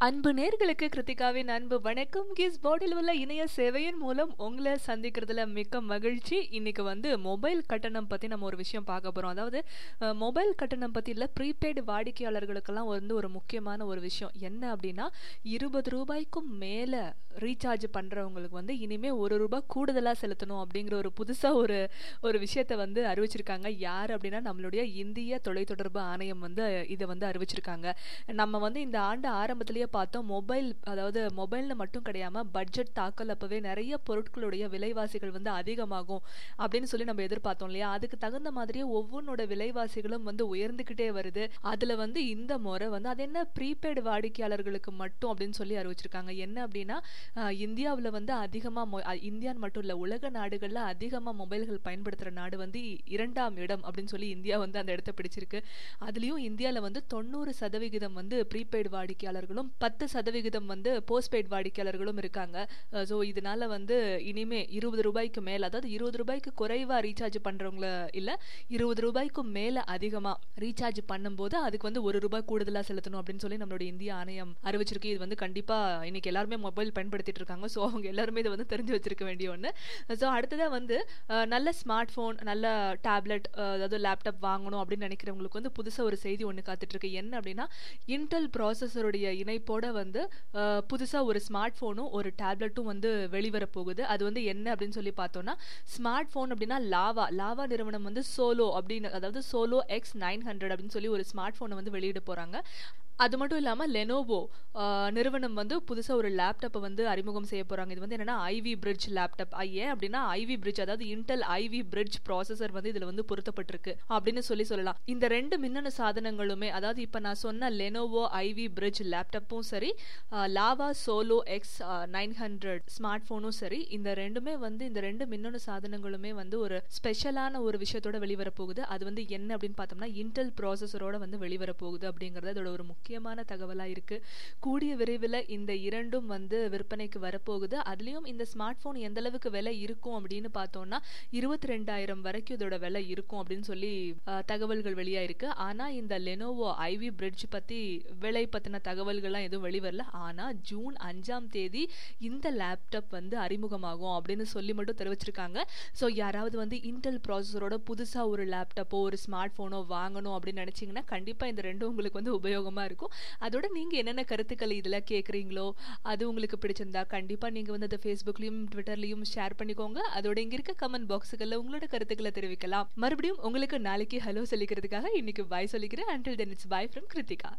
அன்பு நேர்களுக்கு கிருத்திகாவின் அன்பு வணக்கம் கிஸ் போர்டில் உள்ள இணைய சேவையின் மூலம் உங்களை சந்திக்கிறதுல மிக்க மகிழ்ச்சி இன்னைக்கு வந்து மொபைல் கட்டணம் பற்றி நம்ம ஒரு விஷயம் பார்க்க போகிறோம் அதாவது அஹ், மொபைல் கட்டணம் பற்றி இல்லை ப்ரீபெய்டு வாடிக்கையாளர்களுக்கெல்லாம் வந்து ஒரு முக்கியமான ஒரு விஷயம் என்ன அப்படின்னா இருபது ரூபாய்க்கும் மேலே ரீசார்ஜ் பண்ணுறவங்களுக்கு வந்து இனிமேல் ஒரு ரூபாய் கூடுதலாக செலுத்தணும் அப்படிங்கிற ஒரு புதுசாக ஒரு ஒரு விஷயத்தை வந்து அறிவிச்சிருக்காங்க யார் அப்படின்னா நம்மளுடைய இந்திய தொலைத்தொடர்பு ஆணையம் வந்து இதை வந்து அறிவிச்சிருக்காங்க நம்ம வந்து இந்த ஆண்டு ஆரம்பத்திலேயே பார்த்தோம் மொபைல் அதாவது மொபைல்னு மட்டும் கிடையாம பட்ஜெட் தாக்கல் அப்பவே நிறைய பொருட்களுடைய விலைவாசிகள் வந்து அதிகமாகும் அப்படின்னு சொல்லி நம்ம எதிர்பார்த்தோம் இல்லையா அதுக்கு தகுந்த மாதிரியே ஒவ்வொன்றோட விலைவாசிகளும் வந்து உயர்ந்துக்கிட்டே வருது அதுல வந்து இந்த முறை வந்து அது என்ன ப்ரீபெய்டு வாடிக்கையாளர்களுக்கு மட்டும் அப்படின்னு சொல்லி அறிவிச்சிருக்காங்க என்ன அப்படின்னா அஹ், இந்தியாவுல வந்து அதிகமா மொ- அஹ், இந்தியான்னு மட்டும் இல்ல உலக நாடுகள்ல அதிகமா மொபைல்கள் பயன்படுத்துற நாடு வந்து இரண்டாம் இடம் அப்படின்னு சொல்லி இந்தியா வந்து அந்த இடத்த பிடிச்சிருக்கு அதுலயும் இந்தியால வந்து தொண்ணூறு சதவிகிதம் வந்து ப்ரீபெய்டு வாடிக்கையாளர்களும் பத்து சதவிகிதம் வந்து போஸ்ட்பெய்டு வாடிக்கையாளர்களும் இருக்காங்க ஸோ இதனால வந்து இனிமே இருபது ரூபாய்க்கு மேல அதாவது இருபது ரூபாய்க்கு குறைவா ரீசார்ஜ் பண்றவங்கள இல்ல இருபது ரூபாய்க்கு மேல அதிகமா ரீசார்ஜ் பண்ணும்போது அதுக்கு வந்து ஒரு ரூபாய் கூடுதலா செலுத்தணும் அப்படின்னு சொல்லி நம்மளுடைய இந்திய ஆணையம் அறிவிச்சிருக்கு இது வந்து கண்டிப்பா இன்னைக்கு எல்லாருமே மொபைல் பயன்படுத்திட்டு இருக்காங்க ஸோ அவங்க எல்லாருமே இதை வந்து தெரிஞ்சு வச்சிருக்க வேண்டிய ஒன்று ஸோ அடுத்ததா வந்து அஹ், நல்ல ஸ்மார்ட் ஃபோன் நல்ல டேப்லெட் அதாவது லேப்டாப் வாங்கணும் அப்படின்னு நினைக்கிறவங்களுக்கு வந்து புதுசா ஒரு செய்தி ஒன்று காத்துட்டு இருக்கு என்ன அப்படின்னா இன்டெல் ப்ராசஸருடைய இணைப்போட வந்து அஹ், புதுசா ஒரு ஸ்மார்ட் ஃபோனும் ஒரு டேப்லெட்டும் வந்து வெளிவர போகுது அது வந்து என்ன அப்படின்னு சொல்லி பார்த்தோம்னா ஸ்மார்ட் ஃபோன் அப்படின்னா லாவா லாவா நிறுவனம் வந்து சோலோ அப்படின்னு அதாவது சோலோ எக்ஸ் நைன் ஹண்ட்ரட் அப்படின்னு சொல்லி ஒரு ஸ்மார்ட் ஃபோனை வந்து வெளியிட போறாங்க அது மட்டும் இல்லாமல் லெனோவோ நிறுவனம் வந்து புதுசாக ஒரு லேப்டாப்பை வந்து அறிமுகம் செய்ய போகிறாங்க இது வந்து என்னன்னா ஐவி பிரிட்ஜ் லேப்டாப் ஏன் அப்படின்னா ஐவி பிரிட்ஜ் அதாவது இன்டெல் ஐவி பிரிட்ஜ் ப்ராசஸர் வந்து இதில் வந்து பொருத்தப்பட்டிருக்கு அப்படின்னு சொல்லி சொல்லலாம் இந்த ரெண்டு மின்னணு சாதனங்களுமே அதாவது இப்போ நான் சொன்ன லெனோவோ ஐவி பிரிட்ஜ் லேப்டாப்பும் சரி Lava Xolo X nine hundred smart ஃபோனும் சரி இந்த ரெண்டுமே வந்து இந்த ரெண்டு மின்னணு சாதனங்களுமே வந்து ஒரு ஸ்பெஷலான ஒரு விஷயத்தோட வெளிவர போகுது அது வந்து என்ன அப்படின்னு பார்த்தோம்னா இன்டெல் ப்ராசஸரோட வந்து வெளிவர போகுது அப்படிங்கிறது அதோட ஒரு முக்கியமான தகவலா இருக்கு கூடிய விரைவில் இந்த இரண்டும் வந்து விற்பனைக்கு வரப்போகுது அதுலயும் இந்த ஸ்மார்ட் போன் எந்த அளவுக்கு விலை இருக்கும் அப்படின்னு பார்த்தோம்னா இருபத்தி ரெண்டாயிரம் வரைக்கும் இதோட விலை இருக்கும் அப்படின்னு சொல்லி அஹ், தகவல்கள் வெளியாயிருக்கு ஆனா இந்த லெனோவோ ஐவி பிரிட்ஜ் பத்தி விலை பத்தின தகவல்கள்லாம் எதுவும் வெளிவரல ஆனா ஜூன் அஞ்சாம் தேதி இந்த லேப்டாப் வந்து அறிமுகமாகும் அப்படின்னு சொல்லி மட்டும் தெரிவிச்சிருக்காங்க ஸோ யாராவது வந்து இன்டெல் ப்ராசஸரோட புதுசா ஒரு லேப்டாப்போ ஒரு ஸ்மார்ட் போனோ வாங்கணும் அப்படின்னு நினைச்சீங்கன்னா கண்டிப்பா இந்த ரெண்டும் உங்களுக்கு வந்து உபயோகமா இருக்கும் அதோட நீங்க என்னென்ன கருத்துக்கள் இதுல கேக்குறீங்களோ அது உங்களுக்கு பிடிச்சிருந்தா கண்டிப்பா நீங்க வந்து அதை ஃபேஸ்புக்லயும் ட்விட்டர்லயும் ஷேர் பண்ணிக்கோங்க அதோட இங்க இருக்க கமெண்ட் பாக்ஸுகள்ல உங்களோட கருத்துக்களை தெரிவிக்கலாம் மறுபடியும் உங்களுக்கு நாளைக்கு ஹலோ சொல்லிக்கிறதுக்காக இன்னைக்கு பாய் சொல்லிக்கிறேன் until then it's bye from Kiruthika